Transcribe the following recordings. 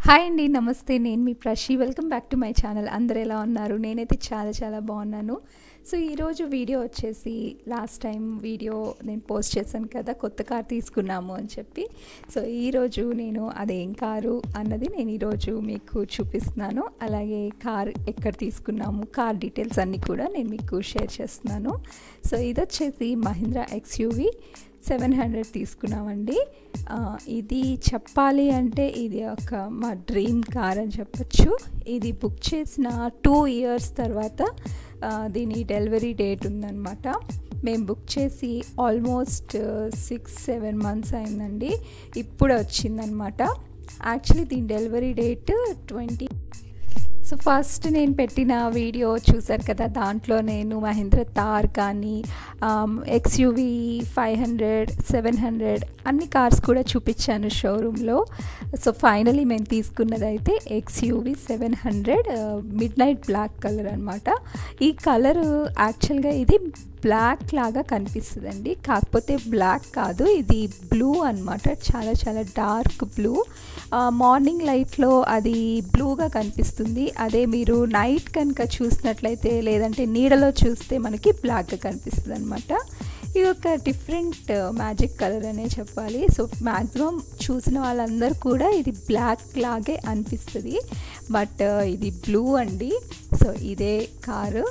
hi అండి నమస్తే నేను మీ Prashi welcome back to my channel అందరు ఎలా ఉన్నారు నేనైతే చాలా చాలా బాగున్నాను సో ఈరోజు వీడియో వచ్చేసి లాస్ట్ టైం వీడియో నేను పోస్ట్ చేశాను కదా కొత్త కార్ తీసుకున్నాము అని చెప్పి సో ఈరోజు నేను అదేం కారు అన్నది నేను ఈరోజు మీకు చూపిస్తున్నాను అలాగే కార్ ఎక్కడ తీసుకున్నాము కార్ డీటెయిల్స్ అన్నీ కూడా నేను మీకు షేర్ చేస్తున్నాను సో ఇది వచ్చేసి మహీంద్రా ఎక్స్యూవీ సెవెన్ హండ్రెడ్ తీసుకున్నామండి ఆ, ఇది చెప్పాలి అంటే ఇది ఒక మా డ్రీమ్ కార్ అని చెప్పొచ్చు ఇది బుక్ చేసిన టూ ఇయర్స్ తర్వాత ఆ, దీని డెలివరీ డేట్ ఉందన్నమాట మేము బుక్ చేసి ఆల్మోస్ట్ సిక్స్ సెవెన్ మంత్స్ అయిందండి ఇప్పుడు వచ్చిందనమాట యాక్చువల్లీ దీని delivery date twenty so first నేను పెట్టిన వీడియో చూసారు కదా దాంట్లో నేను మహేంద్ర తార్ కానీ XUV five hundred seven hundred అన్ని కార్స్ కూడా చూపించాను షోరూంలో సో ఫైనలీ మేము తీసుకున్నది అయితే XUV seven hundred midnight black colour అనమాట ఈ కలర్ యాక్చువల్గా ఇది బ్లాక్ లాగా కనిపిస్తుందండి కాకపోతే బ్లాక్ కాదు ఇది బ్లూ అనమాట చాలా చాలా డార్క్ బ్లూ మార్నింగ్ లైట్లో అది బ్లూగా కనిపిస్తుంది అదే మీరు నైట్ కనుక చూసినట్లయితే లేదంటే నీడలో చూస్తే మనకి బ్లాక్గా కనిపిస్తుంది అనమాట ఇది ఒక డిఫరెంట్ మ్యాజిక్ కలర్ అనే చెప్పాలి సో మ్యాక్సిమం చూసిన వాళ్ళందరూ కూడా ఇది బ్లాక్ లాగే అనిపిస్తుంది బట్ ఇది బ్లూ అండి సో ఇదే కారు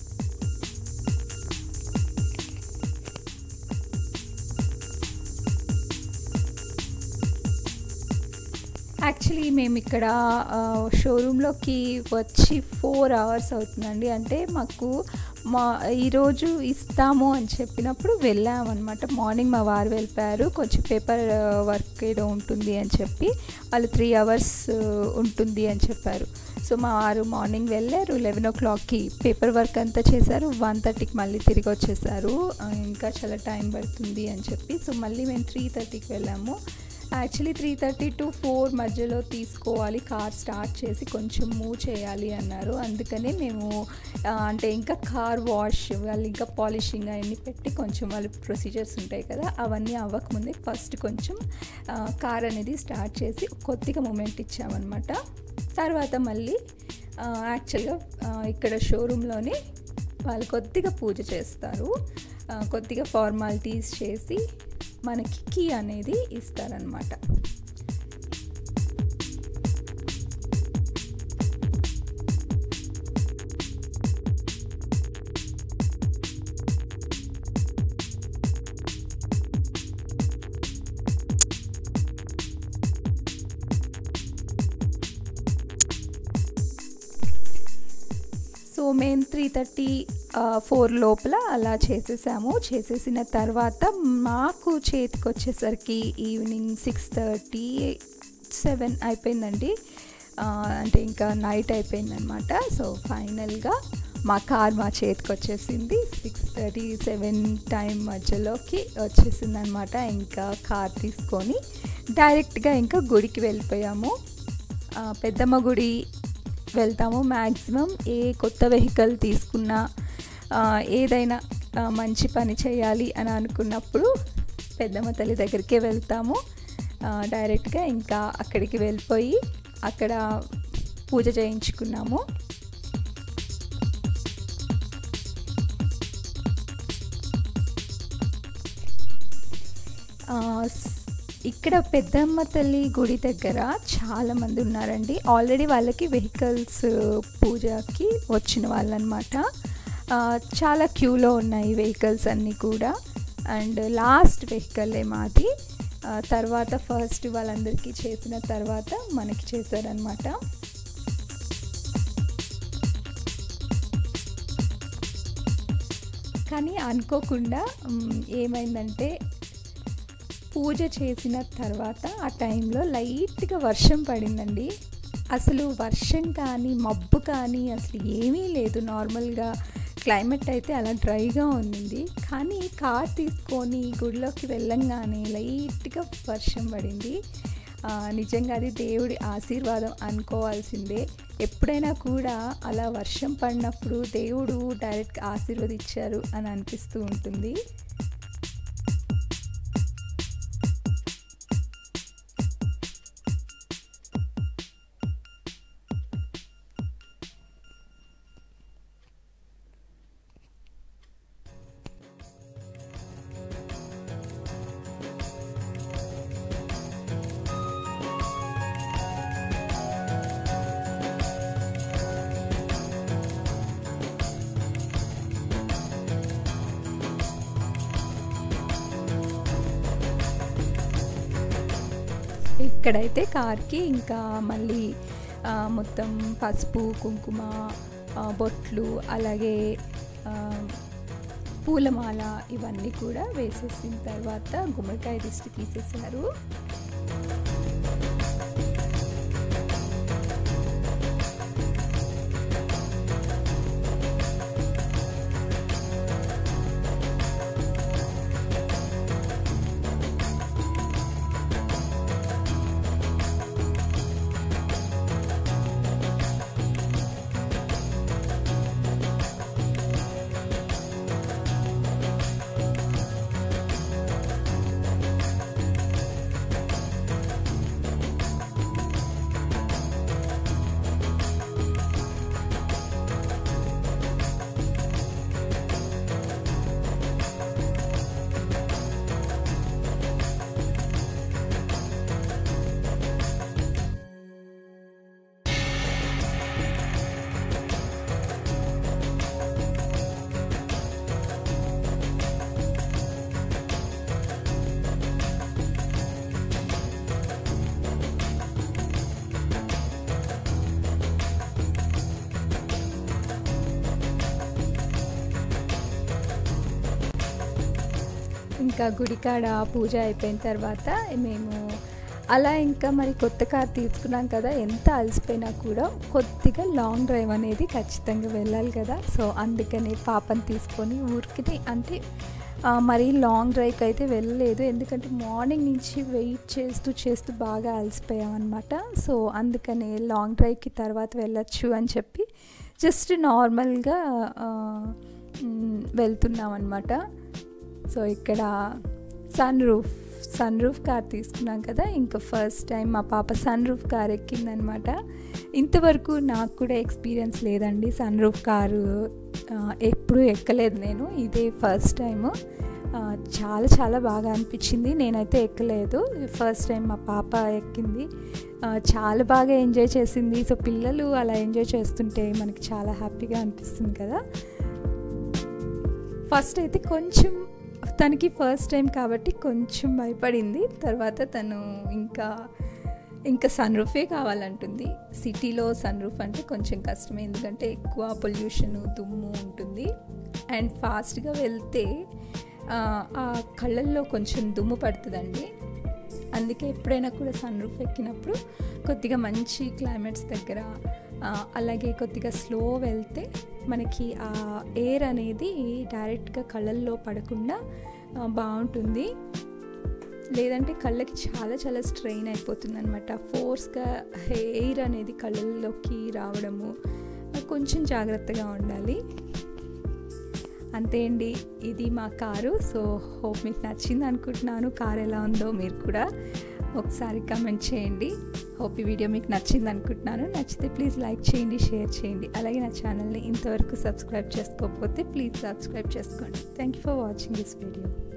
యాక్చువల్లీ మేము ఇక్కడ షోరూంలోకి వచ్చి ఫోర్ అవర్స్ అవుతుందండి అంటే మాకు మా ఈరోజు ఇస్తాము అని చెప్పినప్పుడు వెళ్ళామన్నమాట మార్నింగ్ మా వారు వెళ్ళిపోయారు కొంచెం పేపర్ వర్క్ ఏదో ఉంటుంది అని చెప్పి వాళ్ళు త్రీ అవర్స్ ఉంటుంది అని చెప్పారు సో మా వారు మార్నింగ్ వెళ్ళారు లెవెన్ ఓ క్లాక్కి పేపర్ వర్క్ అంతా చేశారు వన్ థర్టీకి మళ్ళీ తిరిగి వచ్చేసారు ఇంకా చాలా టైం పడుతుంది అని చెప్పి సో మళ్ళీ మేము త్రీ థర్టీకి వెళ్ళాము actually three thirty to four మధ్యలో తీసుకోవాలి కార్ స్టార్ట్ చేసి కొంచెం మూవ్ చేయాలి అన్నారు అందుకనే మేము ఆ, అంటే ఇంకా కార్ వాష్ వాళ్ళు ఇంకా పాలిషింగ్ అవన్నీ పెట్టి కొంచెం వాళ్ళ ప్రొసీజర్స్ ఉంటాయి కదా అవన్నీ అవ్వకముందే ఫస్ట్ కొంచెం ఆ, కార్ అనేది స్టార్ట్ చేసి కొద్దిగా మూమెంట్ ఇచ్చామన్నమాట తర్వాత మళ్ళీ ఆ, యాక్చువల్గా ఆ, ఇక్కడ షోరూంలోనే వాళ్ళు కొద్దిగా పూజ చేస్తారు ఆ, కొద్దిగా ఫార్మాలిటీస్ చేసి మనకి కీ అనేది ఇస్తారనమాట సో మేము త్రీ థర్టీ ఫోర్ లోపల అలా చేసేసాము చేసేసిన తర్వాత మాకు చేతికి వచ్చేసరికి ఈవినింగ్ సిక్స్ థర్టీ సెవెన్ అయిపోయిందండి ఆ, అంటే ఇంకా నైట్ అయిపోయిందనమాట సో ఫైనల్గా మా కార్ మా చేతికి వచ్చేసింది సిక్స్ థర్టీ సెవెన్ టైం మధ్యలోకి వచ్చేసింది అనమాట ఇంకా కార్ తీసుకొని డైరెక్ట్గా ఇంకా గుడికి వెళ్ళిపోయాము ఆ, పెద్దమ్మ గుడి వెళ్తాము మ్యాక్సిమం ఏ కొత్త వెహికల్ తీసుకున్నా ఆ, ఏదైనా ఆ, మంచి పని చేయాలి అని అనుకున్నప్పుడు పెద్దమ్మ తల్లి దగ్గరికే వెళ్తాము ఆ, డైరెక్ట్గా ఇంకా అక్కడికి వెళ్ళిపోయి అక్కడ పూజ చేయించుకున్నాము ఆ, స్- ఇక్కడ పెద్దమ్మ తల్లి గుడి దగ్గర చాలా మంది ఉన్నారండి ఆల్రెడీ వాళ్ళకి వెహికల్స్ పూజకి వచ్చిన వాళ్ళనమాట చాలా క్యూలో ఉన్నాయి వెహికల్స్ అన్నీ కూడా అండ్ లాస్ట్ వెహికల్లే మాది ఆ, తర్వాత ఫస్ట్ వాళ్ళందరికీ చేసిన తర్వాత మనకి చేశారనమాట కానీ అనుకోకుండా మ్, ఏమైందంటే పూజ చేసిన తర్వాత ఆ టైంలో లైట్గా వర్షం పడిందండి అసలు వర్షం కానీ మబ్బు కానీ అసలు ఏమీ లేదు నార్మల్గా క్లైమేట్ అయితే అలా డ్రైగా ఉంది కానీ కార్ తీసుకొని గుడిలోకి వెళ్ళంగానే లైట్గా వర్షం పడింది ఆ, నిజంగా అది దేవుడి ఆశీర్వాదం అనుకోవాల్సిందే ఎప్పుడైనా కూడా అలా వర్షం పడినప్పుడు దేవుడు డైరెక్ట్ ఆశీర్వదించారు అని అనిపిస్తూ ఉంటుంది ఇక్కడైతే కార్కి ఇంకా మళ్ళీ మొత్తం పసుపు కుంకుమ బొట్లు అలాగే పూలమాల ఇవన్నీ కూడా వేసేసిన తర్వాత గుమ్మడికాయ దిష్టి తీసేసారు ఇంకా గుడికాడ పూజ అయిపోయిన తర్వాత మేము అలా ఇంకా మరి కొత్త కార్ తీసుకున్నాం కదా ఎంత అలసిపోయినా కూడా కొద్దిగా లాంగ్ డ్రైవ్ అనేది ఖచ్చితంగా వెళ్ళాలి కదా సో అందుకని పాపని తీసుకొని ఊరికి అంటే మరీ లాంగ్ డ్రైవ్కి అయితే వెళ్ళలేదు ఎందుకంటే మార్నింగ్ నుంచి వెయిట్ చేస్తూ చేస్తూ బాగా అలసిపోయాం అనమాట సో అందుకని లాంగ్ డ్రైవ్కి తర్వాత వెళ్ళొచ్చు అని చెప్పి జస్ట్ నార్మల్గా వెళ్తున్నాం అనమాట సో ఇక్కడ sunroof sunroof car తీసుకున్నాం కదా ఇంకా ఫస్ట్ టైం మా పాప సన్ రూఫ్ కార్ ఎక్కిందనమాట ఇంతవరకు నాకు కూడా ఎక్స్పీరియన్స్ లేదండి సన్ రూఫ్ కారు ఎప్పుడూ ఎక్కలేదు నేను ఇదే ఫస్ట్ టైము చాలా చాలా బాగా అనిపించింది నేనైతే ఎక్కలేదు ఫస్ట్ టైం మా పాప ఎక్కింది చాలా బాగా ఎంజాయ్ చేసింది సో పిల్లలు అలా ఎంజాయ్ చేస్తుంటే మనకి చాలా హ్యాపీగా అనిపిస్తుంది కదా ఫస్ట్ అయితే కొంచెం తనకి ఫస్ట్ టైం కాబట్టి కొంచెం భయపడింది తర్వాత తను ఇంకా ఇంకా సన్ రూఫే కావాలంటుంది సిటీలో సన్ రూఫ్ అంటే కొంచెం కష్టమే ఎందుకంటే ఎక్కువ పొల్యూషన్ దుమ్ము ఉంటుంది అండ్ ఫాస్ట్గా వెళ్తే ఆ కళ్ళల్లో కొంచెం దుమ్ము పడుతుందండి అందుకే ఎప్పుడైనా కూడా సన్ రూఫ్ ఎక్కినప్పుడు కొద్దిగా మంచి క్లైమేట్స్ దగ్గర అలాగే కొద్దిగా స్లో వెళ్తే మనకి ఆ ఎయిర్ అనేది డైరెక్ట్గా కళ్ళల్లో పడకుండా బాగుంటుంది లేదంటే కళ్ళకి చాలా చాలా స్ట్రెయిన్ అయిపోతుంది అనమాట ఫోర్స్గా ఎయిర్ అనేది కళ్ళల్లోకి రావడము కొంచెం జాగ్రత్తగా ఉండాలి అంతే అండి ఇది మా కారు సో హోప్ మీకు నచ్చింది అనుకుంటున్నాను కార్ ఎలా ఉందో మీరు కూడా ఒకసారి కమెంట్ చేయండి హోప్ ఈ వీడియో మీకు నచ్చింది అనుకుంటున్నాను నచ్చితే ప్లీజ్ లైక్ చేయండి షేర్ చేయండి అలాగే నా ఛానల్ని ఇంతవరకు సబ్స్క్రైబ్ చేసుకోకపోతే ప్లీజ్ సబ్స్క్రైబ్ చేసుకోండి thank you for watching this video